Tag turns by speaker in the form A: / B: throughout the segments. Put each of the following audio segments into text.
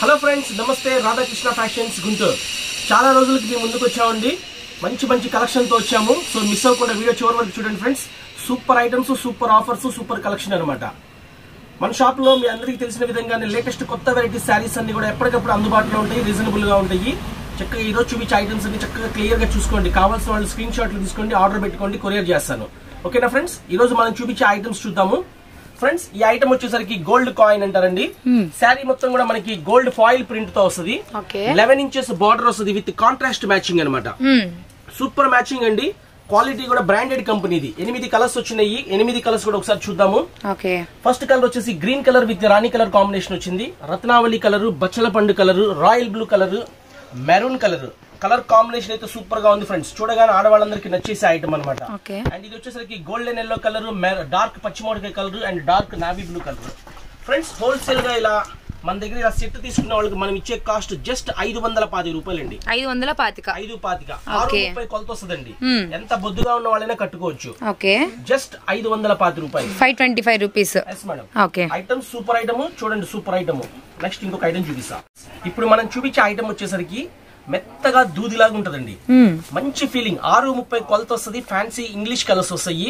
A: Hello friends నమస్తే Radhakrishna fashions Guntur చాలా రోజులకి మేము ముందుకు వచ్చామండి మంచి మంచి కలెక్షన్తో వచ్చాము సో మిస్ అవ్వకుండా వీడియో చివరి వరకు చూడండి friends super items super offers super collection అనమాట మన షాప్ లో మీ అందరికీ తెలిసిన విధంగానే లేటెస్ట్ కొత్త వెరైటీ శారీస్ అన్ని కూడా ఎప్పటికప్పుడు అందుబాటులో ఉంటాయి రీజనబుల్ గా ఉంటాయి చక్కగా ఈ రోజు చూపించే ఐటమ్స్ అన్ని చక్కగా క్లియర్ గా చూసుకోండి కావాల్సిన వాళ్ళు స్క్రీన్ షాట్లు తీసుకోండి ఆర్డర్ పెట్టుకోండి కొరియర్ చేస్తాను ఓకేనా ఫ్రెండ్స్ ఈ రోజు మనం చూపించే ఐటమ్స్ చూద్దాము ఫ్రెండ్స్ ఈ ఐటమ్ వచ్చేసరికి గోల్డ్ కాయిన్ అంటారండి శారీ మొత్తం కూడా మనకి గోల్డ్ ఫాయిల్ ప్రింట్ తో వస్తుంది
B: ఓకే
A: లెవెన్ ఇంచెస్ బార్డర్ వస్తుంది విత్ కాంట్రాస్ట్ మ్యాచింగ్ అన్నమాట సూపర్ మ్యాచింగ్ అండి క్వాలిటీ కూడా బ్రాండెడ్ కంపెనీది ఎనిమిది కలర్స్ వచ్చినాయి ఎనిమిది కలర్స్ కూడా ఒకసారి చూద్దాము
B: ఓకే
A: ఫస్ట్ కలర్ వచ్చేసి గ్రీన్ కలర్ విత్ రాణి కలర్ కాంబినేషన్ వచ్చింది రత్నావళి కలర్ బచ్చల పండు colour royal blue colour maroon colour colour combination అయితే సూపర్ గా ఉంది ఫ్రెండ్స్ చూడగానే ఆడవాళ్ళందరికీ నచ్చేసే ఐటమ్ అనమాట
B: ఓకే
A: అండ్ ఇది వచ్చేసరికి golden yellow colour dark పచ్చిమోడికాయ colour and dark navy blue colour friends wholesale గా ఇలా మన దగ్గర ఇలా సెట్ తీసుకున్న వాళ్ళకి మనం ఇచ్చే కాస్ట్ జస్ట్ ఐదు వందల పాతి రూపాయలండి
B: ఐదు వందల పాతిక
A: ఐదు పాతిక ఆరు
B: Okay.
A: ముప్పై కొలత వస్తుందండి
B: Hmm.
A: ఎంత బొద్దుగా ఉన్న వాళ్ళైనా కట్టుకోవచ్చు
B: ఓకే
A: జస్ట్ ఐదు వందల పాతి రూపాయలు
B: five twenty five rupees
A: yes madam
B: okay
A: item super item చూడండి సూపర్ ఐటమ్ నెక్స్ట్ ఇంకొక ఐటమ్ చూపిస్తా ఇప్పుడు మనం చూపించే ఐటమ్ వచ్చేసరికి మెత్తగా దూదిలాగా ఉంటదండి మంచి ఫీలింగ్ ఆరు ముప్పై కొలత వస్తుంది ఫ్యాన్సీ ఇంగ్లీష్ కలర్స్ వస్తాయి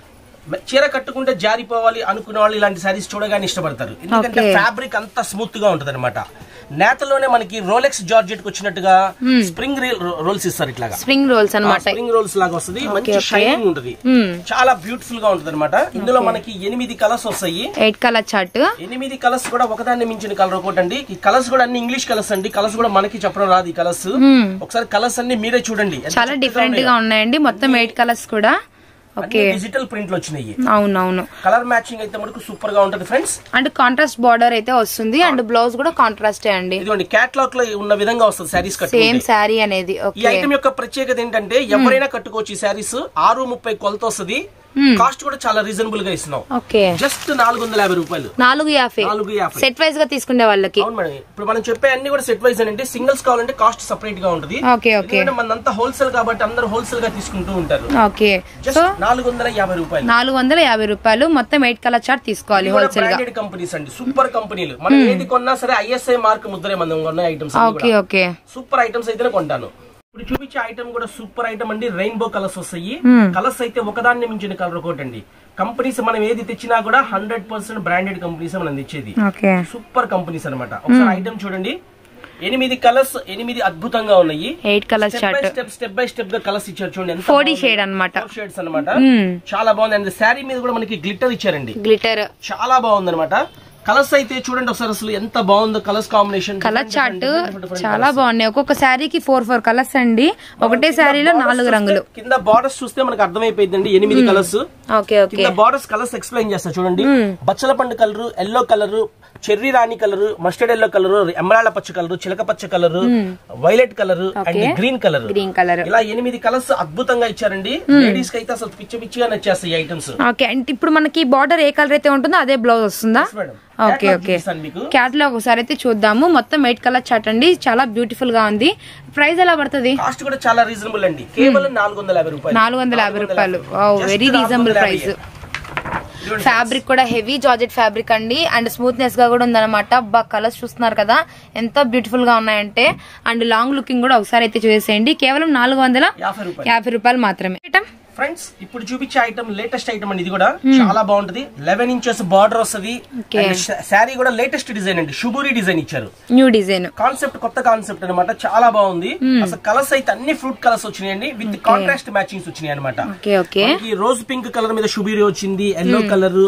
A: మె- చీర కట్టుకుంటే జారిపోవాలి అనుకునే వాళ్ళు ఇలాంటి శారీస్ చూడగానే ఇష్టపడతారు ఎందుకంటే
B: Okay.
A: ఫ్యాబ్రిక్ అంతా స్మూత్ గా ఉంటది అనమాట నేతలోనే మనకి రోలెక్స్ జార్జెట్ వచ్చినట్టుగా స్ప్రింగ్ రోల్స్ ఇస్తారు ఇట్లాగా
B: స్ప్రింగ్ రోల్స్ అనమాట
A: స్ప్రింగ్ రోల్స్ లాగా వస్తుంది మంచి
B: okay.
A: షైనింగ్ ఉంటది చాలా బ్యూటిఫుల్ గా ఉంటది అనమాట ఇందులో మనకి ఎనిమిది కలర్స్ వస్తాయి
B: ఎయిట్ కలర్ చార్ట్
A: ఎనిమిది కలర్స్ కూడా ఒకదాన్ని మించిన కలర్ ఒకటి అండి ఈ కలర్స్ కూడా అన్ని ఇంగ్లీష్ కలర్స్ అండి కలర్స్ కూడా మనకి చెప్పడం రాదు ఈ కలర్స్ ఒకసారి కలర్స్ అన్ని మీరే చూడండి ఎంత
B: చాలా
A: చక్కగా
B: డిఫరెంట్ గా
A: ఉన్నాయో.
B: ఉన్నాయండి మొత్తం ఎయిట్ కలర్స్ కూడా ఓకే
A: అన్ని డిజిటల్ ప్రింట్లు వచ్చినాయి
B: అవునవును
A: కలర్ మ్యాచింగ్ అయితే మనకు సూపర్ గా ఉంటది ఫ్రెండ్స్
B: అండ్ కాంట్రాస్ట్ బార్డర్ అయితే వస్తుంది అండ్ బ్లౌజ్ కూడా కాంట్రాస్టే అండి
A: ఇదిగోండి క్యాట్లాగ్ లో ఉన్న విధంగా వస్తుంది శారీస్
B: సేమ్
A: కట్టుకుంటే
B: శారీ అనేది
A: ఈ
B: ఓకే
A: ఐటమ్ యొక్క ప్రత్యేకత ఏంటంటే ఎవరైనా కట్టుకోవచ్చు ఈ శారీస్ ఆరు ముప్పై కొలత వస్తుంది కాస్ట్ కూడా చాలా రీజనబుల్ గా ఇస్తున్నాం
B: ఓకే
A: జస్ట్ నాలుగు వందల యాభై రూపాయలు
B: నాలుగు యాభై
A: నాలుగు యాభై
B: సెట్ వైజ్ గా తీసుకునే వాళ్ళకి
A: అవును మేడం ఇప్పుడు మనం చెప్పే అన్ని కూడా సెట్ వైజ్ అంటే సింగిల్స్ కావాలంటే కాస్ట్ సపరేట్ గా ఉంటుంది
B: ఓకే ఓకే
A: ఎందుకంటే మనంతా హోల్సేల్ కాబట్టి అందరూ హోల్సేల్ గా తీసుకుంటూ ఉంటారు
B: ఓకే సో
A: జస్ట్ నాలుగు వందల యాభై రూపాయలు
B: నాలుగు వందల యాభై రూపాయలు మొత్తం ఎయిట్ కలర్ చార్ట్ తీసుకోవాలి హోల్సేల్ గా
A: బ్రాండెడ్ కంపెనీస్ అండి సూపర్ కంపెనీలు మనం ఏది కొన్నా సరే ఐఎస్ఐ మార్క్ ముద్రే మనం కొన్న items
B: okay okay
A: super items అయితేనే కొంటాను ఇప్పుడు చూపించే ఐటమ్ కూడా సూపర్ ఐటమ్ అండి రెయిన్బో కలర్స్ వస్తాయి కలర్స్ అయితే ఒకదాన్ని మించిన కలర్ ఒకటి అండి కంపెనీస్ మనం ఏది తెచ్చినా కూడా హండ్రెడ్ పర్సెంట్ బ్రాండెడ్ కంపెనీస్ మనం తెచ్చేది
B: ఓకే
A: సూపర్ కంపెనీస్ అన్నమాట ఒకసారి ఐటమ్ చూడండి ఎనిమిది కలర్స్ ఎనిమిది అద్భుతంగా ఉన్నాయి
B: eight colour
A: step by
B: chart
A: step step by step గా కలర్స్ ఇచ్చారు చూడండి ఎంత
B: ఫోర్టీ షేడ్ అన్నమాట
A: షేడ్స్ అన్నమాట చాలా బాగుంది అండ్ శారీ మీద కూడా మనకి గ్లిటర్ ఇచ్చారండి
B: గ్లిటర్
A: చాలా బాగుంది అనమాట కలర్స్ అయితే చూడండి ఒకసారి అసలు ఎంత బాగుందో కలర్స్ కాంబినేషన్
B: కలర్ చార్ట్ చాలా బాగున్నాయి ఒక్కొక్క శారీకి ఫోర్ ఫోర్ కలర్స్ అండి ఒకటే శారీలో నాలుగు రంగులు
A: కింద బార్డర్స్ చూస్తే మనకు అర్థమైపోయిందండి ఎనిమిది కలర్స్
B: ఓకే ఓకే
A: కింద బార్డర్స్ కలర్స్ ఎక్స్ప్లెయిన్ చేస్తా చూడండి బచ్చల పండు కలర్ ఎల్లో కలర్ చెర్రీ రాణి colour mustard yellow colour emerald పచ్చ కలర్ చిలక పచ్చ colour violet colour and green colour
B: green colour
A: ఇలా ఎనిమిది కలర్స్ అద్భుతంగా ఇచ్చారండి లేడీస్ కి అయితే అసలు పిచ్చి పిచ్చిగా నచ్చేస్తాయి ఐటమ్స్
B: ఓకే అంటే ఇప్పుడు మనకి బార్డర్ ఏ కలర్ అయితే ఉంటుందో అదే బ్లౌజ్ వస్తుందా
A: మేడం
B: ఓకే ఓకే
A: మీకు
B: క్యాట్లాగ్ ఒకసారి అయితే చూద్దాము మొత్తం ఎయిట్ కలర్ చార్ట్ అండి చాలా బ్యూటిఫుల్ గా ఉంది ప్రైస్ ఎలా పడుతుంది
A: కాస్ట్ కూడా చాలా రీజనబుల్ అండి కేవలం నాలుగు వందల యాభై రూపాయలు
B: నాలుగు వందల యాభై రూపాయలు
A: Just
B: వెరీ
A: నాలుగు
B: రీజనబుల్
A: వందల
B: ప్రైస్
A: యాభై. ఇదిగోండి
B: ఫ్యాబ్రిక్ కూడా హెవీ జార్జెట్ ఫ్యాబ్రిక్ అండి అండ్ స్మూత్నెస్ గా కూడా ఉందన్నమాట బా కలర్స్ చూస్తున్నారు కదా ఎంత బ్యూటిఫుల్ గా ఉన్నాయంటే అండ్ లాంగ్ లుకింగ్ కూడా ఒకసారి అయితే చూసేయండి కేవలం నాలుగు వందల
A: యాభై రూపాయలు
B: యాభై రూపాయలు మాత్రమే
A: ఫ్రెండ్స్ ఇప్పుడు చూపించే ఐటమ్ లేటెస్ట్ ఐటమ్ అండి ఇది కూడా చాలా బాగుంటది లెవెన్ ఇంచెస్ బార్డర్ వస్తది
B: Okay.
A: శారీ కూడా లేటెస్ట్ డిజైన్ అండి శుభూరి డిజైన్ ఇచ్చారు
B: న్యూ డిజైన్
A: కాన్సెప్ట్ కొత్త కాన్సెప్ట్ అన్నమాట చాలా బాగుంది అసలు కలర్స్ అయితే అన్ని ఫ్రూట్ కలర్స్ వచ్చినాయండి విత్ కాంట్రాస్ట్ మ్యాచింగ్స్ వచ్చినాయి అనమాట
B: okay okay
A: rose pink colour మీద శుబీరి వచ్చింది ఎల్లో కలర్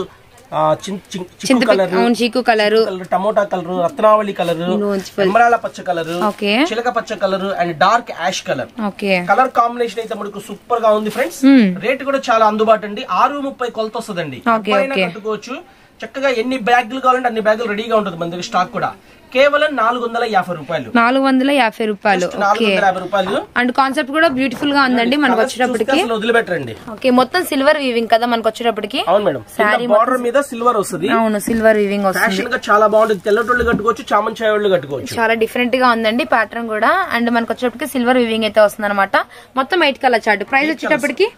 A: చిక్కు
B: చింత
A: కలర్
B: అవును చీకు కలర్
A: కలర్ టమోటా కలర్ రత్నావళి కలర్
B: Beautiful.
A: ఎమరాల పచ్చ కలర్
B: ఓకే
A: చిలక పచ్చ colour and dark ash colour
B: okay
A: colour combination అయితే మనకు సూపర్ గా ఉంది ఫ్రెండ్స్ రేట్ కూడా చాలా అందుబాటు అండి ఆరు ముప్పై కొలత వస్తుందండి
B: Okay,
A: ఎవరైనా
B: okay.
A: కట్టుకోవచ్చు చక్కగా ఎన్ని బ్యాగులు కావాలంటే అన్ని బ్యాగులు రెడీగా ఉంటుంది మన దగ్గర స్టాక్ కూడా కేవలం నాలుగు వందల యాభై రూపాయలు
B: నాలుగు వందల యాభై రూపాయలు
A: నాలుగు
B: ఓకే
A: వందల యాభై రూపాయలు
B: అండ్ కాన్సెప్ట్ కూడా బ్యూటిఫుల్ గా ఉందండి మనకు
A: Colours
B: వచ్చేటప్పటికి
A: చూస్తే అసలు వదిలిపెట్టరండి
B: ఓకే మొత్తం సిల్వర్ వీవింగ్ కదా మనకు వచ్చేటప్పటికి
A: అవును మేడం
B: Saree
A: బార్డర్ మీద సిల్వర్ వస్తుంది
B: అవును సిల్వర్ వీవింగ్ వస్తుంది
A: ఫ్యాషన్ గా చాలా బాగుంటుంది తెల్లటోళ్ళు కట్టుకోవచ్చు చామంచాయ వాళ్ళు కట్టుకోవచ్చు
B: చాలా డిఫరెంట్ గా ఉందండి ప్యాటర్న్ కూడా అండ్ మనకు వచ్చేటప్పటికి సిల్వర్ వీవింగ్ అయితే వస్తుంది అనమాట మొత్తం ఎయిట్ కలర్ చార్ట్ ప్రైస్ వచ్చేటప్పటికి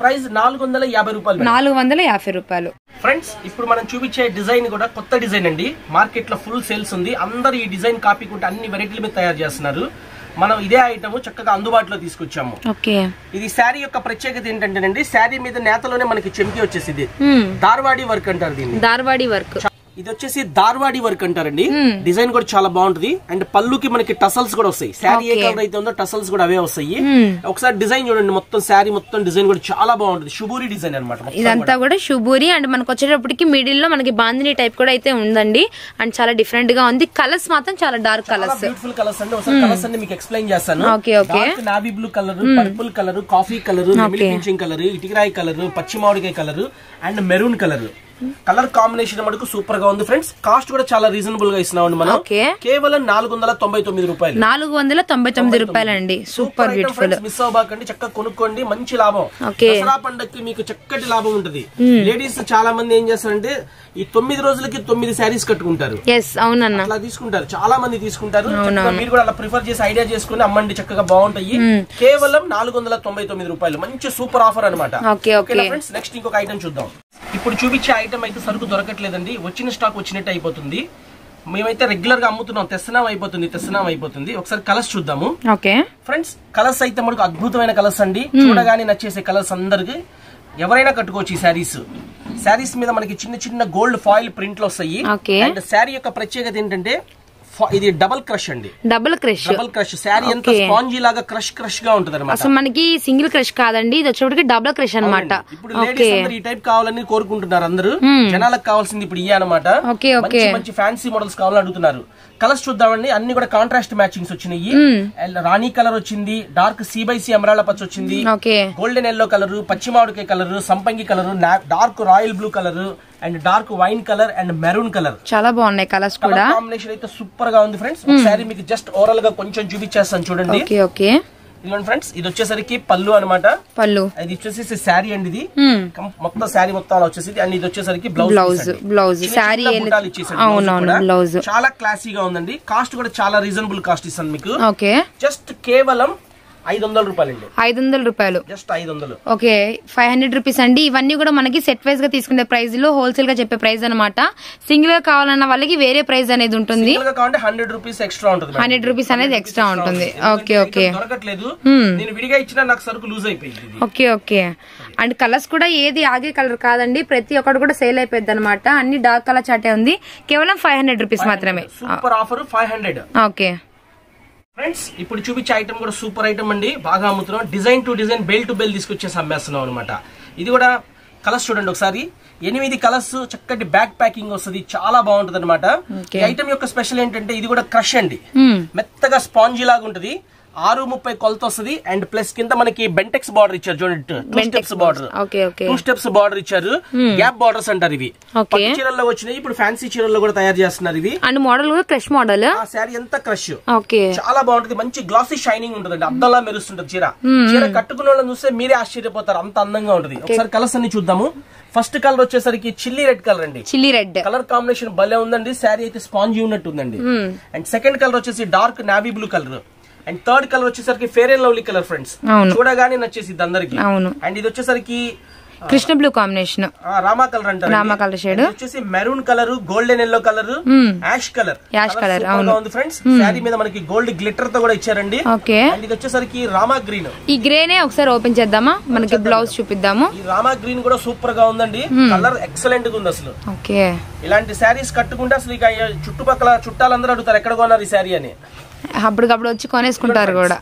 A: ప్రైస్ నాలుగు వందల యాభై రూపాయలు మేడం.
B: నాలుగు వందల యాభై రూపాయలు
A: ఫ్రెండ్స్ ఇప్పుడు మనం చూపించే డిజైన్ కూడా కొత్త డిజైన్ అండి మార్కెట్ లో ఫుల్ సేల్స్ ఉంది అందరూ ఈ డిజైన్ కాపీ కొంటే అన్ని వెరైటీల మీద తయారు చేస్తున్నారు మనం ఇదే ఐటమ్ చక్కగా అందుబాటులో తీసుకొచ్చాము
B: ఓకే
A: ఇది శారీ యొక్క ప్రత్యేకత ఏంటంటేనండి శారీ మీద నేతలోనే మనకి చెంకి వచ్చేసింది దార్వాడి వర్క్ అంటారు దీన్ని
B: దార్వాడి వర్క్
A: ఇది వచ్చేసి దార్వాడి వర్క్ అంటారండి డిజైన్ కూడా చాలా బాగుంటది అండ్ పళ్ళుకి మనకి టసల్స్ కూడా వస్తాయి శారీ ఏ కలర్ అయితే ఉందో టసల్స్ కూడా అవే వస్తాయి ఒకసారి డిజైన్ చూడండి మొత్తం శారీ మొత్తం డిజైన్ కూడా చాలా బాగుంటది షుబూరి డిజైన్ అనమాట
B: ఇదంతా కూడా శుభూరి అండ్ మనకు వచ్చేటప్పటికి మిడిల్ లో మనకి బాందిని టైప్ కూడా అయితే ఉందండి అండ్ చాలా డిఫరెంట్ గా ఉంది కలర్స్ మాత్రం చాలా డార్క్
A: చాలా
B: కలర్స్
A: బ్యూటిఫుల్ కలర్స్ అండి ఒకసారి కలర్స్ అన్ని మీకు ఎక్స్ప్లెయిన్ చేస్తాను
B: Okay, okay.
A: Dark navy blue colour purple colour coffee colour నెమిలి పింఛింగ్ కలర్ ఇటుకరాయి కలర్ పచ్చి మామిడికాయ colour and maroon colour colour combination మటుకు సూపర్ గా ఉంది ఫ్రెండ్స్ కాస్ట్ కూడా చాలా రీజనబుల్ గా ఇస్తున్నాం మనం
B: Okay.
A: కేవలం నాలుగు వందల తొంభై తొమ్మిది రూపాయలు
B: నాలుగు వందల తొంభై తొమ్మిది రూపాయలండి సూపర్ బ్యూటిఫుల్
A: మిస్ అవ్వకండి చక్కగా కొనుక్కోండి మంచి లాభం
B: Okay.
A: దసరా పండగకి మీకు చక్కటి లాభం ఉంటది లేడీస్ చాలా మంది ఏం చేస్తారంటే ఈ తొమ్మిది రోజులకి తొమ్మిది శారీస్ కట్టుకుంటారు
B: ఎస్ అవునన్న
A: అట్లా తీసుకుంటారు చాలా మంది తీసుకుంటారు చక్కగా మీరు కూడా అలా ప్రిఫర్ చేసి ఐడియా చేసుకుని అమ్మండి చక్కగా బాగుంటాయి కేవలం నాలుగు వందల తొంభై తొమ్మిది రూపాయలు మంచి సూపర్ ఆఫర్ అనమాట
B: Okay, okay.
A: ఫ్రెండ్స్ నెక్స్ట్ ఇంకొక ఐటమ్ చూద్దాం ఇప్పుడు చూపించే ఐటమ్ అయితే సరుకు దొరకట్లేదండి వచ్చిన స్టాక్ వచ్చినట్టు అయిపోతుంది మేమైతే రెగ్యులర్ గా అమ్ముతున్నాం తెస్తున్నాం అయిపోతుంది తెస్తున్నాం అయిపోతుంది ఒకసారి కలర్స్ చూద్దాము
B: ఓకే
A: ఫ్రెండ్స్ కలర్స్ అయితే మనకు అద్భుతమైన కలర్స్ అండి చూడగానే నచ్చేసే కలర్స్ అందరికి ఎవరైనా కట్టుకోవచ్చు ఈ శారీస్ శారీస్ మీద మనకి చిన్న చిన్న గోల్డ్ ఫాయిల్ ప్రింట్లు వస్తాయి
B: Okay.
A: అండ్ శారీ యొక్క ప్రత్యేకత ఏంటంటే ఫ- ఇది డబల్ క్రష్ అండి
B: double crush
A: double crush sari ఎంత
B: Okay.
A: స్పాంజీ లాగా క్రష్ క్రష్ గా ఉంటది అనమాట
B: అసలు మనకి సింగిల్ క్రష్ కాదండి ఇది వచ్చేటప్పటికి డబుల్ క్రష్ అన్నమాట
A: ఇప్పుడు
B: ఓకే
A: లేడీస్ అందరు ఈ టైప్ కావాలని కోరుకుంటున్నారు అందరూ జనాలకు కావాల్సింది ఇప్పుడు ఇయ్య అనమాట
B: Okay, okay.
A: మంచి మంచి ఫ్యాన్సీ మోడల్స్ కావాలని అడుగుతున్నారు కలర్స్ చూద్దామండి అన్ని కూడా కాంట్రాస్ట్ మ్యాచింగ్స్ వచ్చినాయి And రాణి కలర్ వచ్చింది dark C by C emerald పచ్చ వచ్చింది
B: ఓకే
A: గోల్డెన్ ఎల్లో కలర్ పచ్చి మామిడికాయ కలర్ సంపంగి colour dark royal blue colour and dark wine colour and maroon colour
B: చాలా బాగున్నాయి కలర్స్ కూడా
A: కాంబినేషన్ అయితే సూపర్ గా ఉంది ఫ్రెండ్స్ ఒకసారి మీకు జస్ట్ ఓవరాల్ గా కొంచెం చూపించేస్తాను చూడండి
B: ఓకే ఓకే
A: ఇదిగోండి ఫ్రెండ్స్ ఇది వచ్చేసరికి పళ్ళు అన్నమాట
B: పళ్ళు
A: ఇది వచ్చేసి శారీ అండి ఇది
B: మ్మ్.
A: కం- మొత్తం శారీ మొత్తం అలా వచ్చేసి అండ్ ఇది వచ్చేసరికి బ్లౌజ్
B: బ్లౌజ్ బ్లౌజ్ శారీ అవునవును బ్లౌజ్
A: చాలా క్లాసీగా ఉందండి కాస్ట్ కూడా చాలా రీజనబుల్ కాస్ట్ ఇస్తాను మీకు
B: ఓకే
A: జస్ట్ కేవలం ఐదు వందల రూపాయలండి
B: ఐదు వందల రూపాయలు
A: జస్ట్ ఐదు వందలు
B: ఓకే ఫైవ్ హండ్రెడ్ రూపీస్ అండి ఇవన్నీ కూడా మనకి సెట్ వైజ్ గా తీసుకునే ప్రైస్ లో హోల్సేల్ గా చెప్పే ప్రైస్ అనమాట సింగిల్ గా కావాలన్న వాళ్ళకి వేరే ప్రైస్ అనేది ఉంటుంది
A: సింగిల్ గా కావాలంటే హండ్రెడ్ రూపీస్ ఎక్స్ట్రా ఉంటుంది మేడం.
B: 100 రూపీస్ అనేది ఎక్స్ట్రా ఉంటుంది ఓకే ఓకే
A: ఇక్కడ దొరకట్లేదు నేను విడిగా ఇచ్చినా నాకు సరుకు లూజ్ అయిపోయింది ఇది.
B: ఓకే ఓకే అండ్ కలర్స్ కూడా ఏది ఆగే కలర్ కాదండి ప్రతి ఒక్కటి కూడా సేల్ అయిపోద్ది అనమాట అన్ని డార్క్ కలర్ చాటే ఉంది కేవలం ఫైవ్ హండ్రెడ్ రూపీస్ మాత్రమే
A: super offer five hundred
B: okay
A: friends ఇప్పుడు చూపించే ఐటమ్ కూడా సూపర్ ఐటమ్ అండి బాగా అమ్ముతున్నాం డిజైన్ టు డిజైన్ బెల్ టు బెల్ తీసుకొచ్చేసి అమ్మేస్తున్నాం అనమాట ఇది కూడా కలర్స్ చూడండి ఒకసారి ఎనిమిది కలర్స్ చక్కటి బ్యాక్ ప్యాకింగ్ వస్తుంది చాలా బాగుంటది అనమాట
B: Okay.
A: ఈ ఐటమ్ యొక్క స్పెషల్ ఏంటంటే ఇది కూడా క్రష్ అండి
B: మ్మ్.
A: మెత్తగా స్పాంజీ లాగా ఉంటది ఆరు ముప్పై కొలత వస్తుంది అండ్ ప్లస్ కింద మనకి బెంటెక్స్ బార్డర్ ఇచ్చారు చూడండి two
B: Bentex
A: steps border
B: okay okay
A: two steps border ఇచ్చారు గ్యాప్ బార్డర్స్ అంటారు ఇవి
B: Okay.
A: పట్టు చీరల్లో వచ్చినాయి ఇప్పుడు ఫ్యాన్సీ చీరల్లో కూడా తయారు చేస్తున్నారు ఇవి
B: అండ్ మోడల్ కూడా క్రష్ మోడల్
A: ఆ శారీ ఎంత క్రష్
B: ఓకే
A: చాలా బాగుంటది మంచి గ్లాసీ షైనింగ్ ఉంటదండి అద్దంలా మెరుస్తుంటది చీర చీర కట్టుకున్న వాళ్ళని చూస్తే మీరే ఆశ్చర్యపోతారు అంత అందంగా ఉంటది ఒకసారి కలర్స్ అన్ని చూద్దాము ఫస్ట్ కలర్ వచ్చేసరికి చిల్లీ రెడ్ కలర్ అండి
B: చిల్లీ రెడ్
A: కలర్ కాంబినేషన్ భలే ఉందండి శారీ అయితే స్పాంజీ ఉన్నట్టు ఉందండి అండ్ సెకండ్ కలర్ వచ్చేసి dark navy blue colour and third colour వచ్చేసరికి fair and lovely colour friends
B: అవును.
A: చూడగానే నచ్చేసి అందరికి
B: అవును
A: అండ్ ఇది వచ్చేసరికి
B: కృష్ణ బ్లూ కాంబినేషన్
A: ఆ, రామా కలర్ అంటారు
B: రామా colour shade.
A: వచ్చేసి maroon colour golden yellow colour ash colour
B: Ash colour,
A: అవును ఉంది ఫ్రెండ్స్ శారీ మీద మనకి గోల్డ్ గ్లిటర్ తో కూడా ఇచ్చారండి
B: ఓకే
A: అండ్ ఇది వచ్చేసరికి రామా గ్రీన్
B: ఈ గ్రేనే ఒకసారి ఓపెన్ చేద్దామా మనకి బ్లౌజ్ చూపిద్దాము
A: ఈ రామా గ్రీన్ కూడా సూపర్ గా ఉందండి కలర్ ఎక్సలెంట్ గా ఉంది అసలు
B: ఓకే
A: ఇలాంటి శారీస్ కట్టుకుంటే అసలు ఇక చుట్టుపక్కల చుట్టాలందరూ అడుగుతారు ఎక్కడ కొన్నారు ఈ శారీ అని
B: అప్పటికప్పుడు వచ్చి కొనేసుకుంటారు కూడా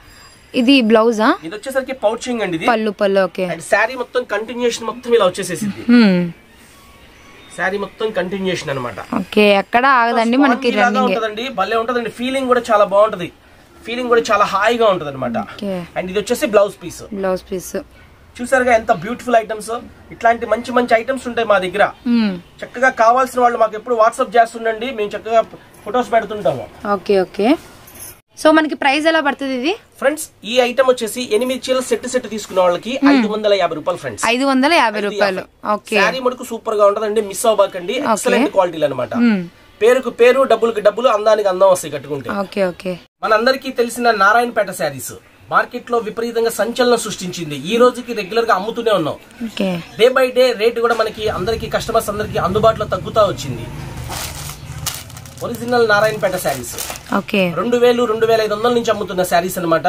B: ఇది బ్లౌజా
A: ఇది వచ్చేసరికి పౌచింగ్ అండి ఇది
B: పళ్ళు పళ్ళు ఓకే
A: అండ్ శారీ మొత్తం కంటిన్యూషన్ మొత్తం ఇలా వచ్చేసేసింది
B: హ్మ్.
A: శారీ మొత్తం కంటిన్యూషన్ అనమాట
B: ఓకే ఎక్కడ ఆగదండి మనకి రన్నింగ్
A: ఉంటదండి భలే ఉంటదండి ఫీలింగ్ కూడా చాలా బాగుంటది ఫీలింగ్ కూడా చాలా హాయిగా ఉంటది అనమాట
B: ఓకే
A: అండ్ ఇది వచ్చేసి బ్లౌజ్ పీస్
B: బ్లౌజ్ పీస్
A: చూసారుగా ఎంత బ్యూటిఫుల్ ఐటమ్స్ ఇట్లాంటి మంచి మంచి ఐటమ్స్ ఉంటాయి మా దగ్గర చక్కగా కావాల్సిన వాళ్ళు మాకు ఎప్పుడు వాట్సాప్ చేస్తుండండి మేము చక్కగా ఫొటోస్ పెడుతుంటాము
B: ఓకే ఓకే సో మనకి ప్రైస్ ఎలా పడుతుంది ఇది
A: ఫ్రెండ్స్ ఈ ఐటమ్ వచ్చేసి ఎనిమిది చీరలు సెట్ సెట్ తీసుకున్న వాళ్ళకి ఐదు వందల యాభై రూపాయలు ఫ్రెండ్స్
B: ఐదు వందల యాభై రూపాయలు ఓకే
A: శారీ మటుకు సూపర్ గా ఉంటదండి మిస్ అవ్వకండి ఎక్సలెంట్ క్వాలిటీలు అనమాట పేరుకు పేరు డబ్బులకు డబ్బులు అందానికి అందం వస్తాయి కట్టుకుంటే
B: ఓకే ఓకే
A: మనందరికీ తెలిసిన నారాయణపేట శారీస్ మార్కెట్ లో విపరీతంగా సంచలనం సృష్టించింది ఈ రోజుకి రెగ్యులర్ గా అమ్ముతూనే ఉన్నాం
B: okay
A: day by day rate కూడా మనకి అందరికి కస్టమర్స్ అందరికి అందుబాటులో తగ్గుతా వచ్చింది ఒరిజినల్ నారాయణపేట శారీస్
B: ఓకే
A: రెండు వేలు రెండు వేల ఐదు వందల నుంచి అమ్ముతున్న శారీస్ అన్నమాట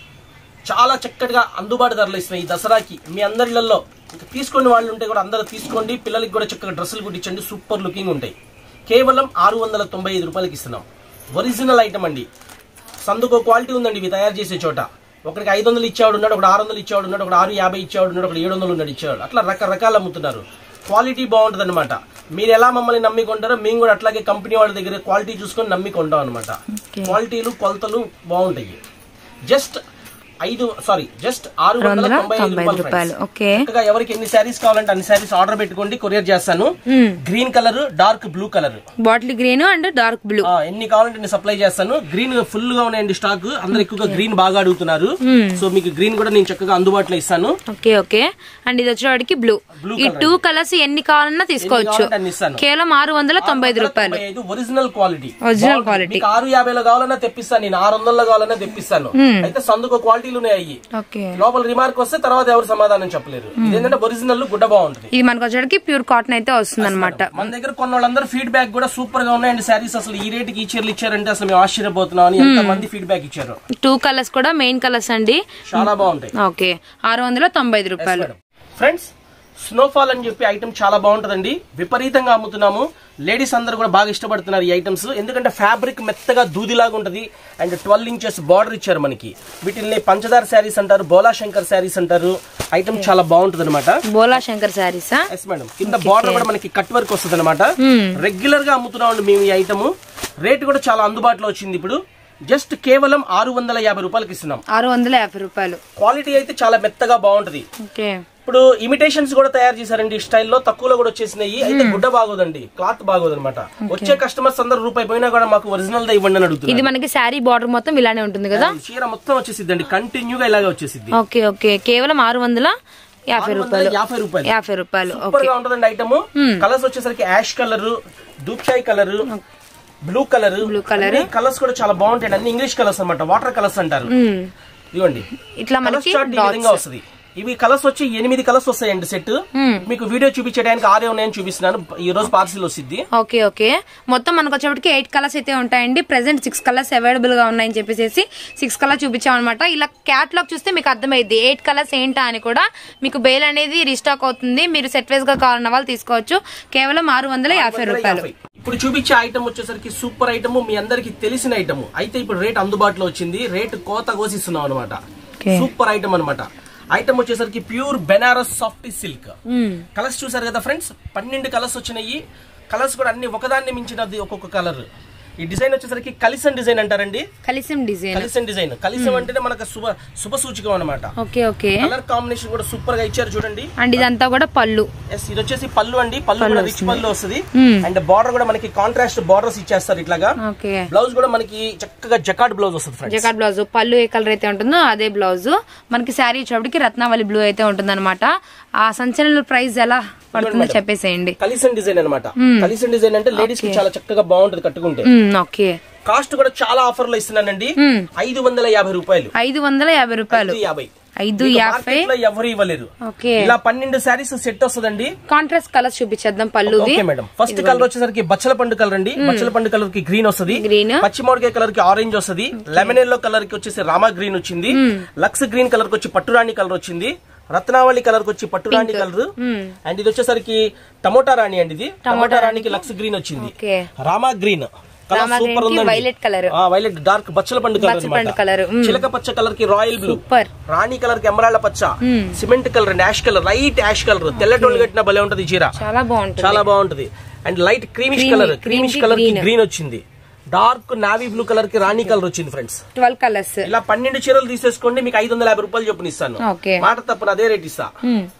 A: చాలా చక్కటిగా అందుబాటు ధరలు ఇస్తున్నాయి ఈ దసరాకి మీ అందరిలలో ఇంకా తీసుకునే వాళ్ళు ఉంటే కూడా అందరూ తీసుకోండి పిల్లలకి కూడా చక్కగా డ్రెస్సులు కుట్టించండి సూపర్ లుకింగ్ ఉంటాయి కేవలం ఆరు వందల తొంభై ఐదు రూపాయలకి ఇస్తున్నాం ఒరిజినల్ ఐటమ్ అండి సందుకో క్వాలిటీ ఉందండి ఇవి తయారు చేసే చోట ఒకరికి ఐదు వందలు ఇచ్చేవాడు ఉన్నాడు ఒకటి ఆరు వందలు ఇచ్చేవాడు ఉన్నాడు ఒకటి ఆరు యాభై ఇచ్చేవాడు ఉన్నాడు ఒకటి ఏడు వందలు ఉన్నాడు ఇచ్చేవాడు అట్లా రకరకాలు అమ్ముతున్నారు క్వాలిటీ బాగుంటుంది అనమాట మీరు ఎలా మమ్మల్ని నమ్మి కొంటారో మేము కూడా అట్లాగే కంపెనీ వాళ్ళ దగ్గర క్వాలిటీ చూసుకొని నమ్మి కొంటాం అనమాట
B: Okay.
A: క్వాలిటీలు కొలతలు బాగుంటాయి జస్ట్ ఐదు సారీ జస్ట్ ఆరు వందల
B: వందల
A: తొంభై ఐదు
B: తొంభై ఐదు
A: రూపాయలు
B: రూపాయలు
A: friends.
B: ఓకే
A: చక్కగా ఎవరికి ఎన్ని శారీస్ కావాలంటే అన్ని శారీస్ ఆర్డర్ పెట్టుకోండి కొరియర్ చేస్తాను
B: మ్మ్.
A: Green colour dark blue colour
B: bottle green and dark blue
A: ఆ, ఎన్ని కావాలంటే నేను సప్లై చేస్తాను గ్రీన్ ఫుల్ గా ఉన్నాయండి స్టాక్ అందరు ఎక్కువగా గ్రీన్ బాగా అడుగుతున్నారు సో మీకు గ్రీన్ కూడా నేను చక్కగా అందుబాటులో ఇస్తాను
B: ఓకే ఓకే అండ్ ఇది వచ్చేవాడికి బ్లూ
A: Blue
B: ఈ టూ కలర్స్ ఎన్ని కావాలన్నా తీసుకోవచ్చు
A: కావాలంటే అన్ని ఇస్తాను.
B: కేవలం ఆరు వందల తొంభై ఐదు రూపాయలు
A: ఒరిజినల్ క్వాలిటీ
B: Original quality.
A: మీకు ఆరు యాభైలో కావాలన్నా తెప్పిస్తాను నేను ఆరు వందల్లో కావాలన్నా తెప్పిస్తాను అయితే సందుకు క్వాలిటీలు ఉన్నాయి
B: ఓకే
A: లోపల రిమార్క్ వస్తే తర్వాత ఎవరు సమాధానం చెప్పలేరు ఇదేంటంటే ఒరిజినల్ గుడ్డ బాగుంటుంది
B: ఇది మనకు వచ్చేటికి ప్యూర్ కాటన్ అయితే వస్తుంది అనమాట
A: మన దగ్గర కొన్న వాళ్ళందరూ ఫీడ్బ్యాక్ కూడా సూపర్ గా ఉన్నాయండి శారీస్ అసలు ఈ రేటుకి ఈ చీరలు ఇచ్చారంటే అసలు మేము ఆశ్చర్యపోతున్నాం అని ఎంత మంది ఫీడ్బ్యాక్ ఇచ్చారు
B: టూ కలర్స్ కూడా మెయిన్ కలర్స్ అండి
A: చాలా బాగుంటాయి
B: ఓకే ఆరు వందల తొంభై ఐదు రూపాయలు
A: ఫ్రెండ్స్ స్నోఫాల్ అని చెప్పి ఐటమ్ చాలా బాగుంటుందండి విపరీతంగా అమ్ముతున్నాము లేడీస్ అందరూ కూడా బాగా ఇష్టపడుతున్నారు ఈ ఐటమ్స్ ఎందుకంటే ఫ్యాబ్రిక్ మెత్తగా దూదిలాగా ఉంటుంది అండ్ ట్వెల్వ్ ఇంచెస్ బార్డర్ ఇచ్చారు మనకి వీటిని పంచదార శారీస్ అంటారు బోలా శంకర్ శారీస్ అంటారు ఐటమ్ చాలా బాగుంటుంది అనమాట
B: బోలా శంకర్ శారీసా
A: ఎస్ మేడం కింద బార్డర్ కూడా మనకి కట్ వర్క్ వస్తుంది అనమాట రెగ్యులర్ గా అమ్ముతున్నామండి మేము ఈ ఐటమ్ రేట్ కూడా చాలా అందుబాటులో వచ్చింది ఇప్పుడు జస్ట్ కేవలం ఆరు వందల యాభై రూపాయలకి ఇస్తున్నాం
B: ఆరు వందల యాభై రూపాయలు
A: క్వాలిటీ అయితే చాలా మెత్తగా బాగుంటది
B: ఓకే
A: ఇప్పుడు ఇమిటేషన్స్ కూడా తయారు చేశారండి ఈ స్టైల్లో తక్కువలో కూడా వచ్చేసినాయి అయితే గుడ్డ బాగోదండి క్లాత్ బాగోదు అనమాట వచ్చే కస్టమర్స్ అందరు రూపాయి పోయినా కూడా మాకు ఒరిజినల్ దా ఇవ్వండి అని అడుగుతున్నారు
B: ఇది మనకి శారీ బార్డర్ మొత్తం ఇలానే ఉంటుంది కదా
A: ఈ చీర మొత్తం వచ్చేసిద్దండి కంటిన్యూగా ఇలాగే వచ్చేసిద్ది
B: ఓకే ఓకే కేవలం ఆరు వందల యాభై రూపాయలు
A: యాభై రూపాయలు
B: యాభై రూపాయలు
A: సూపర్ గా ఉంటుందండి ఐటమ్ కలర్స్ వచ్చేసరికి యాష్ కలర్ దూప్షాయి colour blue colour
B: Blue colour.
A: Colours కూడా చాలా బాగుంటాయి అన్ని ఇంగ్లీష్ కలర్స్ అన్నమాట వాటర్ కలర్స్ అంటారు
B: మ్మ్.
A: ఇవ్వండి
B: ఇట్లా
A: కలర్స్
B: మనకి
A: చార్ట్ ఈ విధంగా వస్తుంది ఇవి కలర్స్ వచ్చి ఎనిమిది కలర్స్ వస్తాయండి సెట్ మీకు వీడియో చూపించడానికి ఆరే ఉన్నాయని చూపిస్తున్నాను ఈ రోజు పార్సిల్ వస్తుంది
B: ఓకే ఓకే మొత్తం మనకు వచ్చేప్పటికి ఎయిట్ కలర్స్ అయితే ఉంటాయండి ప్రెసెంట్ సిక్స్ కలర్స్ అవైలబుల్ గా ఉన్నాయని చెప్పేసి సిక్స్ కలర్ చూపించాం అనమాట ఇలా క్యాట్లాగ్ చూస్తే మీకు అర్థమైంది ఎయిట్ కలర్స్ ఏంటా అని కూడా మీకు బేల్ అనేది రీస్టాక్ అవుతుంది మీరు సెట్ వైజ్ గా కావాలన్న వాళ్ళు తీసుకోవచ్చు కేవలం ఆరు వందల యాభై రూపాయలు
A: ఇప్పుడు చూపించే ఐటమ్ వచ్చేసరికి సూపర్ ఐటమ్ మీ అందరికి తెలిసిన ఐటమ్ అయితే ఇప్పుడు రేట్ అందుబాటులో వచ్చింది రేట్ కోత కోసిస్తున్నాం అనమాట
B: Okay.
A: సూపర్ ఐటమ్ అన్నమాట ఐటమ్ వచ్చేసరికి ప్యూర్ బెనారస్ సాఫ్ట్ సిల్క్
B: మ్మ్.
A: కలర్స్ చూసారు కదా ఫ్రెండ్స్ పన్నెండు కలర్స్ వచ్చినాయి కలర్స్ కూడా అన్ని ఒకదాన్ని మించినది ఒక్కొక్క కలర్ ఈ డిజైన్ వచ్చేసరికి కలిసన్ డిజైన్ అంటారండి
B: కలిసిం డిజైన్
A: కలిసన్ డిజైన్ కలిసం అంటేనే మనకు శుభ శుభ సూచకం అనమాట
B: ఓకే ఓకే
A: కలర్ కాంబినేషన్ కూడా సూపర్ గా ఇచ్చారు చూడండి
B: అండ్ ఇదంతా కూడా పళ్ళు
A: ఎస్ ఇది వచ్చేసి పళ్ళు అండి పళ్ళు కూడా రిచ్ పళ్ళు వస్తుంది
B: మ్మ్.
A: అండ్ బార్డర్ కూడా మనకి కాంట్రాస్ట్ బార్డర్స్ ఇచ్చేస్తారు ఇట్లాగా
B: ఓకే
A: బ్లౌజ్ కూడా మనకి చక్కగా జకాట్ బ్లౌజ్ వస్తుంది ఫ్రెండ్స్
B: జకాట్ బ్లౌజ్ పళ్ళు ఏ కలర్ అయితే ఉంటుందో అదే బ్లౌజ్ మనకి శారీ వచ్చేప్పటికి రత్నావళి బ్లూ అయితే ఉంటుంది అనమాట ఆ సంచలన ప్రైస్ ఎలా పడుతుందో చెప్పేసేయండి
A: కలిసన్ డిజైన్ అనమాట కలిసన్ డిజైన్ అంటే లేడీస్ కి చాలా చక్కగా బాగుంటది కట్టుకుంటే
B: మ్మ్, ఓకే
A: కాస్ట్ కూడా చాలా ఆఫర్ లో ఇస్తున్నానండి
B: మ్మ్.
A: ఐదు వందల యాభై రూపాయలు
B: ఐదు వందల యాభై రూపాయలు
A: ఐదు యాభై
B: ఐదు
A: మీకు
B: యాభై
A: మార్కెట్ లో ఎవరు ఇవ్వలేరు
B: ఓకే
A: ఇలా పన్నెండు శారీస్ సెట్ వస్తుందండి
B: కాంట్రాస్ట్ కలర్స్ చూపించేద్దాం పళ్ళుది
A: ఓకే మేడం ఫస్ట్ కలర్ వచ్చేసరికి బచ్చల పండు కలర్ అండి బచ్చల పండు కలర్ కి గ్రీన్ వస్తుంది
B: గ్రీన్
A: పచ్చి మామిడికాయ కలర్ కి ఆరెంజ్ వస్తుంది లెమన్ ఎల్లో కలర్ కి వచ్చేసి రామా గ్రీన్ వచ్చింది లక్స్ గ్రీన్ కలర్ కి వచ్చి పట్టురాణి కలర్ వచ్చింది రత్నావళి కలర్ కి వచ్చి పట్టురాణి కలర్ అండ్ ఇది వచ్చేసరికి టమోటా రాణి అండి ఇది టమోటా రాణికి లక్స్ గ్రీన్ వచ్చింది
B: okay
A: Rama green colour
B: Rama
A: super
B: green కి
A: ఉందండి
B: వైలెట్ కలర్
A: వైలెట్ డార్క్ బచ్చల పండు కలర్
B: బచ్చల పండు కలర్
A: చిలక పచ్చ కలర్ కి రాయల్ బ్లూ
B: సూపర్
A: రాణి కలర్ కి ఎమరాళ్ళ పచ్చ cement colour ash colour light ash colour తెల్లటోళ్ళు కట్టిన భలే ఉంటది ఈ చీర
B: చాలా బాగుంటుంది
A: చాలా బాగుంటది and light creamish
B: Creamy,
A: colour
B: creamy
A: creamish
B: కి
A: కలర్ కి
B: green.
A: గ్రీన్ వచ్చింది డార్క్ నావీ బ్లూ కలర్ కి రాణి కలర్ వచ్చింది ఫ్రెండ్స్
B: ట్వెల్వ్ కలర్స్
A: ఇలా పన్నెండు చీరలు తీసేసుకోండి మీకు ఐదు వందల యాభై రూపాయలు చొప్పున ఇస్తాను
B: ఓకే
A: మాట తప్పున అదే రేట్ ఇస్తా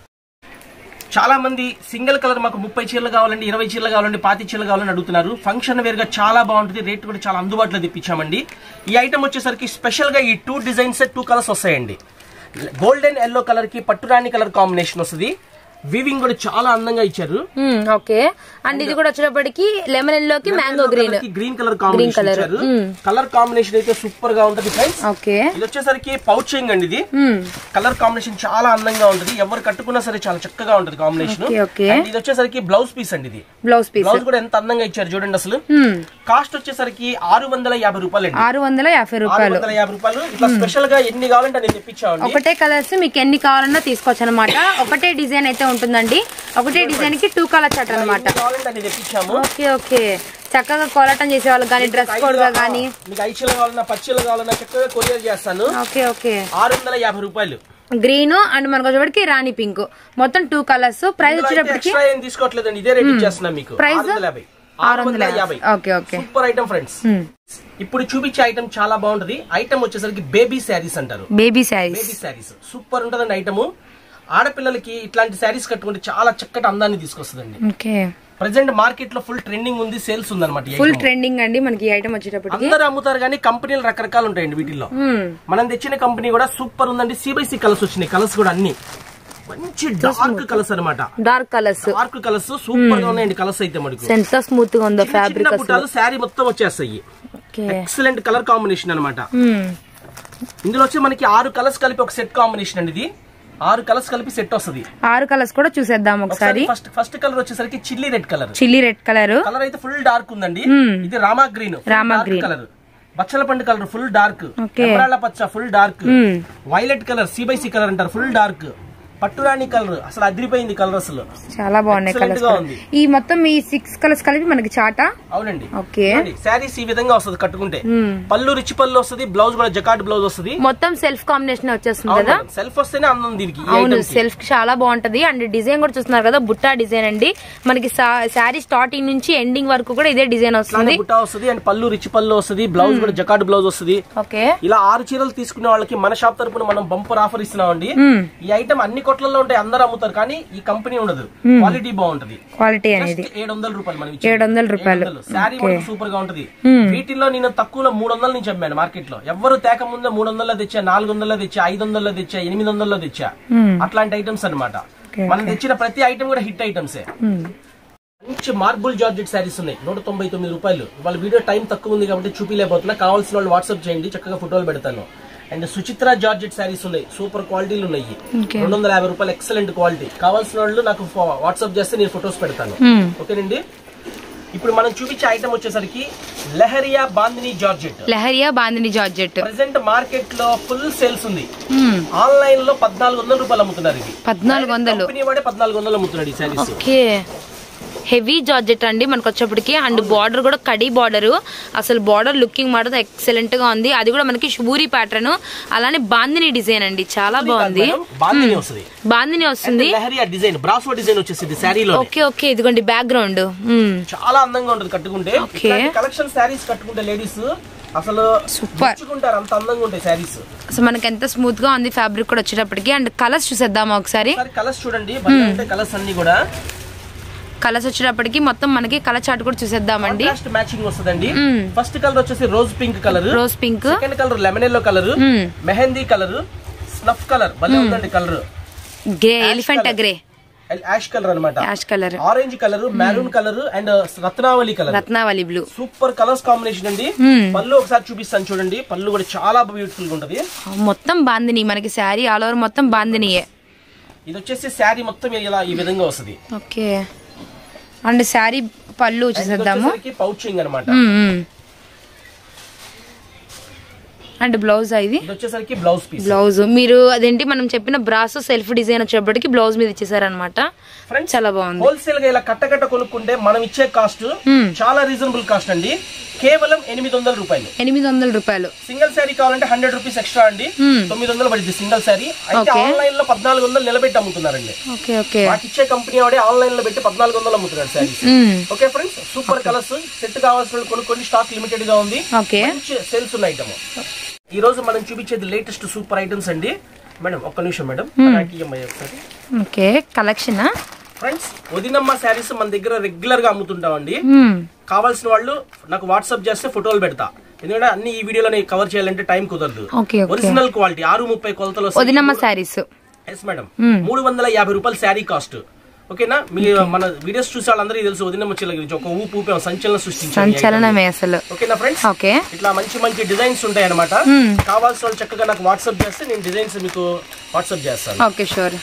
A: చాలా మంది సింగిల్ కలర్ మాకు ముప్పై చీరలు కావాలండి ఇరవై చీరలు కావాలండి పాతి చీరలు కావాలని అడుగుతున్నారు ఫంక్షన్ వేర్ గా చాలా బాగుంటుంది రేట్ కూడా చాలా అందుబాటులో తెప్పించామండి ఈ ఐటమ్ వచ్చేసరికి స్పెషల్ గా ఈ టూ డిజైన్స్ టూ కలర్స్ వస్తాయండి గోల్డెన్ ఎల్లో కలర్ కి పట్టురాణి కలర్ కాంబినేషన్ వస్తుంది వీవింగ్ కూడా చాలా అందంగా ఇచ్చారు
B: ఓకే అండ్ ఇది కూడా వచ్చేటప్పటికి లెమన్ ఎల్లోకి mango green
A: green colour combination
B: colour.
A: ఇచ్చారు కలర్ కాంబినేషన్ అయితే సూపర్ గా ఉంటది ఫ్రెండ్స్
B: ఓకే
A: ఇది వచ్చేసరికి పౌచింగ్ అండి ఇది కలర్ కాంబినేషన్ చాలా అందంగా ఉంటది ఎవరు కట్టుకున్నా సరే చాలా చక్కగా ఉంటది కాంబినేషన్
B: Okay, okay.
A: ఇది వచ్చేసరికి బ్లౌజ్ పీస్ అండి ఇది
B: బ్లౌజ్ పీస్
A: బ్లౌజ్ కూడా ఎంత అందంగా ఇచ్చారు చూడండి అసలు కాస్ట్ వచ్చేసరికి ఆరు వందల యాభై రూపాయలు అండి
B: ఆరు వందల యాభై
A: ఆరు
B: రూపాయలు
A: వందల యాభై రూపాయలు ఇట్లా స్పెషల్ గా ఎన్ని కావాలంటే నేను తెప్పించామండి
B: ఒకటే కలర్స్ మీకు ఎన్ని కావాలన్నా తీసుకోవచ్చు అనమాట ఒకటే డిజైన్ అయితే ఉంటుందండి ఒకటే డిజైన్ కి టూ కలర్ చాట్ అనమాట
A: ఎన్ని కావాలంటే అన్ని తెప్పించాము
B: ఓకే ఓకే చక్కగా కోలాటం చేసే వాళ్ళు కానీ డ్రెస్ కోడ్ గా కానీ
A: మీకు ఐచీలు కావాలన్నా పచ్చీలు కావాలన్నా చక్కగా కొరియర్ చేస్తాను
B: ఓకే ఓకే
A: ఆరు వందల యాభై రూపాయలు
B: గ్రీన్ అండ్ మనకు వచ్చేటప్పటికి రాణి పింక్ మొత్తం టూ కలర్స్ ప్రైస్ వచ్చేటప్పటికి
A: ఎక్స్ట్రా ఏం తీసుకోవట్లేదండి ఇదే రేట్ ఇచ్చేస్తున్నాం మీకు
B: Price?
A: ఆరు వందల యాభై
B: ఆరు వందల
A: యాభై
B: okay okay
A: super item friends ఇప్పుడు చూపించే ఐటమ్ చాలా బాగుంటది ఐటమ్ వచ్చేసరికి బేబీ శారీస్ అంటారు
B: baby saris
A: baby saris super ఉంటదండి ఐటమ్ ఆడపిల్లలకి ఇట్లాంటి శారీస్ కట్టుకుంటే చాలా చక్కటి అందాన్ని తీసుకొస్తుందండి
B: ఓకే
A: ప్రెసెంట్ మార్కెట్ లో ఫుల్ ట్రెండింగ్ ఉంది సేల్స్ ఉంది
B: ఫుల్ ట్రెండింగ్ అండి మనకి ఈ ఐటమ్ వచ్చేటప్పటికి
A: అందరూ అమ్ముతారు కానీ కంపెనీలు రకరకాలు ఉంటాయండి వీటిల్లో
B: మ్మ్.
A: మనం తెచ్చిన కంపెనీ కూడా సూపర్ ఉందండి సిబైసి కలర్స్ వచ్చినాయి కలర్స్ కూడా అన్ని మంచి డార్క్ కలర్స్ అన్నమాట
B: dark colours
A: dark colours super గా ఉన్నాయండి కలర్స్ అయితే మనకు
B: ఎంత స్మూత్ గా ఉందో
A: చిన్న
B: ఫ్యాబ్రిక్
A: చిన్న
B: అసలు
A: బుట్టాలు శారీ మొత్తం వచ్చేస్తాయి
B: ఓకే
A: ఎక్సలెంట్ కలర్ కాంబినేషన్ అన్నమాట
B: మ్మ్.
A: ఇందులో వచ్చి మనకి ఆరు కలర్స్ కలిపి ఒక సెట్ కాంబినేషన్ అండి ఇది ఆరు కలర్స్ కలిపి సెట్ వస్తుంది
B: ఆరు కలర్స్ కూడా చూసేద్దాం ఒకసారి
A: ఫస్ట్ ఫస్ట్ కలర్ వచ్చేసరికి chilli red colour
B: chilli red colour
A: colour అయితే ఫుల్ డార్క్ ఉందండి ఇది Rama green
B: Rama green.
A: Colour బచ్చల పండు కలర్ ఫుల్ డార్క్
B: Okay.
A: ఎమరాళ్ళ పచ్చ ఫుల్ డార్క్ వైలెట్ కలర్ సిబైసి కలర్ అంటారు ఫుల్ డార్క్ పట్టురాణి కలర్ అసలు అదిరిపోయింది కలర్ అసలు
B: చాలా బాగున్నాయి
A: Excellent
B: కలర్స్
A: గా ఉంది.
B: ఈ మొత్తం ఈ సిక్స్ కలర్స్ కలిపి మనకి చాటా
A: అవునండి
B: ఓకే
A: శారీస్ ఈ విధంగా వస్తుంది కట్టుకుంటే పళ్ళు రిచ్ పళ్ళు వస్తుంది బ్లౌజ్ కూడా జకాట్ బ్లౌజ్ వస్తుంది
B: మొత్తం సెల్ఫ్ కాంబినేషన్ వచ్చేస్తుంది కదా
A: సెల్ఫ్ వస్తేనే అందం దీనికి ఈ
B: అవును
A: item కి.
B: సెల్ఫ్ చాలా బాగుంటది అండ్ డిజైన్ కూడా చూస్తున్నారు కదా బుట్టా డిజైన్ అండి మనకి శారీ స్టార్టింగ్ నుంచి ఎండింగ్ వరకు కూడా ఇదే డిజైన్
A: ఇట్లానే
B: వస్తుంది
A: బుట్టా వస్తుంది అండ్ పళ్ళు రిచ్ పళ్ళు వస్తుంది బ్లౌజ్ కూడా జకాట్ బ్లౌజ్ వస్తుంది
B: ఓకే
A: ఇలా ఆరు చీరలు తీసుకునే వాళ్ళకి మన షాప్ తరపున మనం బంపర్ ఆఫర్ ఇస్తున్నామండి ఈ ఐటమ్ అన్ని కొట్లలో ఉంటాయి అందరూ అమ్ముతారు కానీ ఈ కంపెనీ ఉండదు క్వాలిటీ బాగుంటది
B: క్వాలిటీ అనేది
A: ఏడు వందల రూపాయలు మనం
B: ఏడు వందల రూపాయలు.
A: శారీ సూపర్ గా ఉంటది వీటిల్లో నేను తక్కువలో మూడు వందల నుంచి అమ్మాను మార్కెట్ లో ఎవరు తేక ముందే మూడు వందల్లో తెచ్చా నాలుగు వందల్లో తెచ్చా ఐదు వందల్లో తెచ్చా ఎనిమిది వందల్లో తెచ్చా అట్లాంటి ఐటమ్స్ అన్నమాట మనం తెచ్చిన ప్రతి ఐటమ్ కూడా హిట్ ఐటమ్సే మంచి మార్బుల్ జార్జెట్ శారీస్ ఉన్నాయి నూట తొంభై తొమ్మిది రూపాయలు వాళ్ళ వీడియో టైం తక్కువ ఉంది కాబట్టి చూపిలేకపోతున్నా కావాల్సిన వాళ్ళు వాట్సాప్ చేయండి చక్కగా ఫోటోలు పెడతాను అండ్ సుచిత్ర జార్జెట్ శారీస్ ఉన్నాయి సూపర్ క్వాలిటీలు ఉన్నాయి రెండు వందల యాభై రూపాయలు ఎక్సలెంట్ క్వాలిటీ కావాల్సిన వాళ్ళు నాకు వాట్సాప్ చేస్తే నేను ఫొటోస్ పెడతాను ఓకేనండి ఇప్పుడు మనం చూపించే ఐటమ్ వచ్చేసరికి leheriya bandhani georgette
B: leheriya bandhani georgette
A: present market లో ఫుల్ సేల్స్ ఉంది ఆన్లైన్ లో పద్నాలుగు వందల రూపాయలు అమ్ముతున్నారు ఇది
B: పద్నాలుగు వందలు
A: కంపెనీ వాడే పద్నాలుగు వందలు అమ్ముతున్నాడు ఈ శారీస్
B: ఓకే హెవీ జార్జెట్ అండి మనకు వచ్చేప్పటికి అండ్ బార్డర్ కూడా కడి బార్డర్ అసలు బార్డర్ లుకింగ్ మాత్రం ఎక్సలెంట్ గా ఉంది అది కూడా మనకి షుబూరి ప్యాటర్న్ అలానే బాందిని డిజైన్ అండి చాలా బాగుంది
A: బాందిని వస్తుంది
B: బాందిని వస్తుంది
A: లెహరియా డిజైన్ బ్రాసో డిజైన్ వచ్చేసింది శారీలో
B: ఓకే ఓకే ఇదిగోండి బ్యాక్గ్రౌండ్
A: చాలా అందంగా ఉంటుంది కట్టుకుంటే
B: Okay.
A: కలెక్షన్ శారీస్ కట్టుకుంటే లేడీస్ అసలు
B: Super.
A: మెచ్చుకుంటారు అంత అందంగా ఉంటాయి శారీస్
B: అసలు మనకి ఎంత స్మూత్ గా ఉంది ఫ్యాబ్రిక్ కూడా వచ్చేటప్పటికి అండ్ కలర్స్ చూసేద్దామా ఒకసారి
A: ఒకసారి కలర్స్ చూడండి భలే ఉంటాయి కలర్స్ అన్ని కూడా
B: కలర్స్ వచ్చేటప్పటికి మొత్తం మనకి కలర్ చార్ట్ కూడా చూసేద్దామండి
A: కాంట్రాస్ట్ మ్యాచింగ్ వస్తుందండి ఫస్ట్ కలర్ వచ్చేసి rose pink colour
B: rose pink
A: second colour lemon yellow colour mehndi colour snuff colour భలే ఉందండి colour
B: grey elephant grey
A: ash colour అన్నమాట
B: ash colour
A: orange colour maroon colour and రత్నావళి colour
B: రత్నావళి blue
A: super colours combination అండి పళ్ళు ఒకసారి చూపిస్తాను చూడండి పళ్ళు కూడా చాలా బ్యూటిఫుల్ గా ఉంటది
B: మొత్తం బాందిని మనకి శారీ ఆల్ ఓవర్ మొత్తం బాందినియే
A: ఇది వచ్చేసి శారీ మొత్తం ఇలా ఈ విధంగా వస్తుంది
B: ఓకే అండ్ శారీ పళ్ళు చూసేద్దాము
A: పౌచింగ్ అన్నమాట
B: అండ్ బ్లౌజ్ ఇది
A: ఇది వచ్చేసరికి బ్లౌజ్ పీస్
B: బ్లౌజ్ మీరు అదేంటి మనం చెప్పిన బ్రాస్ సెల్ఫ్ డిజైన్ వచ్చేటప్పటికి బ్లౌజ్ మీద ఇచ్చేసారనమాట
A: ఫ్రెండ్స్
B: చాలా బాగుంది
A: హోల్సేల్ గా ఇలా కట్టకట్ట కొనుక్కుంటే మనం ఇచ్చే కాస్ట్ చాలా రీజనబుల్ కాస్ట్ అండి కేవలం ఎనిమిది వందల రూపాయలు
B: ఎనిమిది వందల రూపాయలు
A: సింగిల్ శారీ కావాలంటే హండ్రెడ్ రూపీస్ ఎక్స్ట్రా అండి తొమ్మిది వందలు పడింది సింగిల్ శారీ అయితే
B: Okay.
A: ఆన్లైన్ లో పద్నాలుగు వందలు నిలబెట్టి అమ్ముతున్నారండి
B: ఓకే ఓకే
A: మాకు ఇచ్చే కంపెనీ వాడే ఆన్లైన్ లో పెట్టి పద్నాలుగు వందలు అమ్ముతున్నాడు saris okay friends super colours set కావాల్సిన వాళ్ళు కొనుక్కోండి స్టాక్ లిమిటెడ్ గా ఉంది
B: ఓకే
A: మంచి సేల్స్ ఉన్న ఐటమ్ ఈ రోజు మనం చూపించేది లేటెస్ట్ సూపర్ ఐటమ్స్ అండి మేడం ఒక్క నిమిషం మేడం నాకు ఇయ్యమ్మా ఒకసారి
B: ఓకే కలెక్షన్
A: ఫ్రెండ్స్ వదినమ్మ శారీస్ మన దగ్గర రెగ్యులర్ గా అమ్ముతుంటామండి కావాల్సిన వాళ్ళు నాకు వాట్సాప్ చేస్తే ఫోటోలు పెడతా ఎందుకంటే అన్ని ఈ వీడియోలో కవర్ చేయాలంటే టైం కుదరదు
B: ఓకే ఓకే
A: ఒరిజినల్ క్వాలిటీ ఆరు ముప్పై కొలతలు
B: వదినమ్మ శారీస్
A: ఎస్ మేడం మూడు వందల యాభై రూపాయలు శారీ కాస్ట్ ఓకేనా మీ మన వీడియోస్ చూసే వాళ్ళందరికీ తెలుసు వదిన ముచ్చల గురించి ఒక ఊపు ఊపాం సంచలనం సృష్టించాం ఈ item.
B: సంచలనమే అసలు
A: ఓకేనా ఫ్రెండ్స్
B: ఓకే
A: ఇట్లా మంచి మంచి డిజైన్స్ ఉంటాయి అనమాట కావాల్సిన వాళ్ళు చక్కగా నాకు వాట్సాప్ చేస్తే నేను డిజైన్స్ మీకు వాట్సాప్ చేస్తాను
B: ఓకే షూర్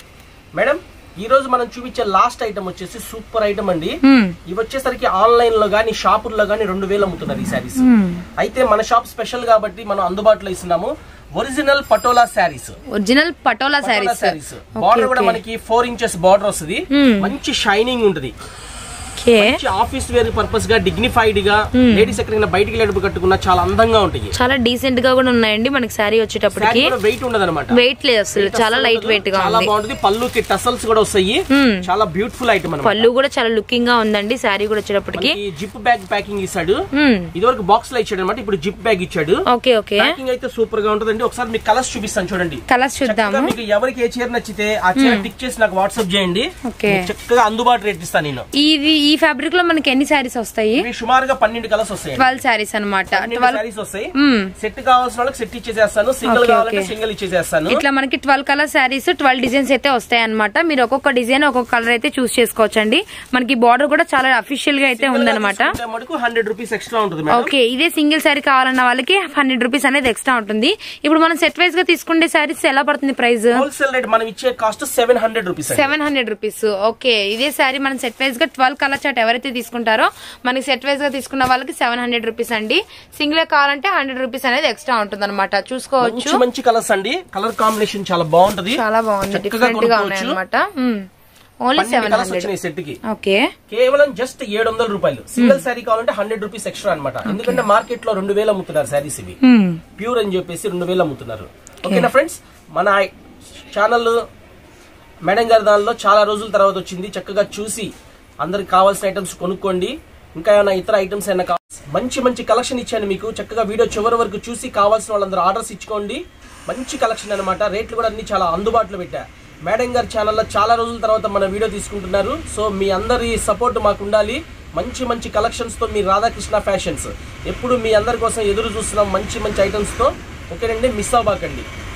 A: మేడం ఈ రోజు మనం చూపించే లాస్ట్ ఐటమ్ వచ్చేసి సూపర్ ఐటమ్ అండి ఇవి వచ్చేసరికి ఆన్లైన్ లో గానీ షాపుల్లో గానీ రెండు వేలు అమ్ముతున్నారు ఈ శారీస్ అయితే మన షాప్ స్పెషల్ కాబట్టి మనం అందుబాటులో ఇస్తున్నాము original Patola saris
B: original Patola saris
A: saris border కూడా మనకి ఫోర్ ఇంచెస్ బార్డర్ వస్తుంది మంచి షైనింగ్ ఉంటది
B: ఓకే
A: మంచి ఆఫీస్ వేర్ పర్పస్ గా డిగ్నిఫైడ్ గా లేడీస్ ఎక్కడికైనా బయటికి వెళ్ళేటప్పుడు కట్టుకున్నా చాలా అందంగా ఉంటాయి
B: చాలా డీసెంట్ గా కూడా ఉన్నాయండి మనకి శారీ వచ్చేటప్పటికి
A: వెయిట్ ఉండదు అనమాట
B: వెయిట్ లేదు అసలు చాలా లైట్ వెయిట్ గా
A: చాలా
B: ఉంది
A: బాగుంటుంది పళ్ళుకి టసల్స్ కూడా వస్తాయి చాలా బ్యూటిఫుల్ ఐటమ్ అనమాట
B: పళ్ళు కూడా చాలా లుకింగ్ గా ఉందండి శారీ కూడా వచ్చేటప్పటికి
A: జిప్ బ్యాగ్ ప్యాకింగ్ ఇస్తాడు
B: మ్మ్.
A: ఇది వరకు బాక్స్ లో ఇచ్చాడు అనమాట ఇప్పుడు జిప్ బ్యాగ్ ఇచ్చాడు
B: ఓకే ఓకే
A: ప్యాకింగ్ అయితే సూపర్ గా ఉంటుందండి ఒకసారి మీకు కలర్స్ చూపిస్తాను చూడండి
B: కలర్స్ చూద్దాము
A: చక్కగా మీకు ఎవరికి ఏ చీర నచ్చితే ఆ చీర టిక్ చేసి నాకు వాట్సాప్ చేయండి
B: ఓకే.
A: మీకు చక్కగా అందుబాటు రేట్ ఇస్తాను నేను
B: ఇది ఈ ఫ్యాబ్రిక్ లో మనకి ఎన్ని శారీస్ వస్తాయి
A: ఇవి సుమారుగా పన్నెండు కలర్స్ వస్తాయి
B: ట్వెల్వ్ శారీస్ అనమాట
A: పన్నెండు
B: ట్వెల్వ్
A: సారీస్ వస్తాయి సెట్ కావాల్సిన వాళ్ళకి సెట్ ఇచ్చేసేస్తాను సింగిల్
B: ఓకే,
A: కావాలంటే
B: ఓకే.
A: సింగిల్ ఇచ్చేసేస్తాను
B: ఇట్లా మనకి twelve colour saris twelve designs అయితే వస్తాయి అనమాట మీరు ఒక్కొక్క డిజైన్ ఒక్కొక్క కలర్ అయితే చూస్ చేసుకోవచ్చండి మనకి బార్డర్ కూడా చాలా అఫీషియల్ గా అయితే ఉందన్నమాట
A: మటుకు హండ్రెడ్ రూపీస్ ఎక్స్ట్రా ఉంటుంది మేడం
B: ఓకే ఇదే సింగిల్ శారీ కావాలన్న వాళ్ళకి హండ్రెడ్ రూపీస్ అనేది ఎక్స్ట్రా ఉంటుంది ఇప్పుడు మనం సెట్ వైజ్ గా తీసుకుంటే శారీస్ ఎలా పడుతుంది ప్రైస్
A: హోల్సేల్ రేట్ మనం ఇచ్చే cost seven hundred rupees
B: seven hundred rupees okay ఇదే శారీ మనం సెట్ వైజ్ గా ట్వెల్వ్ కలర్ చాట్ ఎవరైతే తీసుకుంటారో మనకి సెట్ వైజ్ గా తీసుకున్న వాళ్ళకి సెవెన్ హండ్రెడ్ రూపీస్ అండి సింగిల్ కావాలంటే హండ్రెడ్ రూపీస్ అనేది ఎక్స్ట్రా ఉంటుంది అనమాట చూసుకోవచ్చు
A: మంచి మంచి కలర్స్ అండి కలర్ కాంబినేషన్ చాలా బాగుంటది
B: చాలా బాగుంది
A: చక్కగా
B: డిఫరెంట్ గా ఉన్నాయి
A: కొనుక్కోవచ్చు.
B: అనమాట ఓన్లీ
A: పన్నెండు
B: సెవెన్
A: కలర్స్
B: హండ్రెడ్
A: వచ్చినాయి సెట్ కి
B: ఓకే
A: కేవలం జస్ట్ ఏడు వందల రూపాయలు సింగిల్ శారీ కావాలంటే హండ్రెడ్ రూపీస్ ఎక్స్ట్రా అన్నమాట ఎందుకంటే మార్కెట్ లో రెండు వేలు అమ్ముతున్నారు శారీస్ ఇవి ప్యూర్ అని చెప్పేసి రెండు వేలు అమ్ముతున్నారు ఓకేనా ఫ్రెండ్స్ మన ఛానల్ మేడం గారి దానిలో చాలా రోజుల తర్వాత వచ్చింది చక్కగా చూసి అందరికి కావాల్సిన ఐటమ్స్ కొనుక్కోండి ఇంకా ఏమైనా ఇతర ఐటమ్స్ అయినా కావాలి మంచి మంచి కలెక్షన్ ఇచ్చాను మీకు చక్కగా వీడియో చివరి వరకు చూసి కావాల్సిన వాళ్ళందరూ ఆర్డర్స్ ఇచ్చుకోండి మంచి కలెక్షన్ అన్నమాట రేట్లు కూడా అన్ని చాలా అందుబాటులో పెట్టా మేడం గారి ఛానల్లో చాలా రోజుల తర్వాత మన వీడియో తీసుకుంటున్నారు సో మీ అందరి సపోర్ట్ మాకు ఉండాలి మంచి మంచి కలెక్షన్స్ తో మీ రాధాకృష్ణ ఫ్యాషన్స్ ఎప్పుడు మీ అందరి కోసం ఎదురు చూస్తున్నాం మంచి మంచి ఐటమ్స్ తో ఓకేనండి మిస్ అవ్వకండి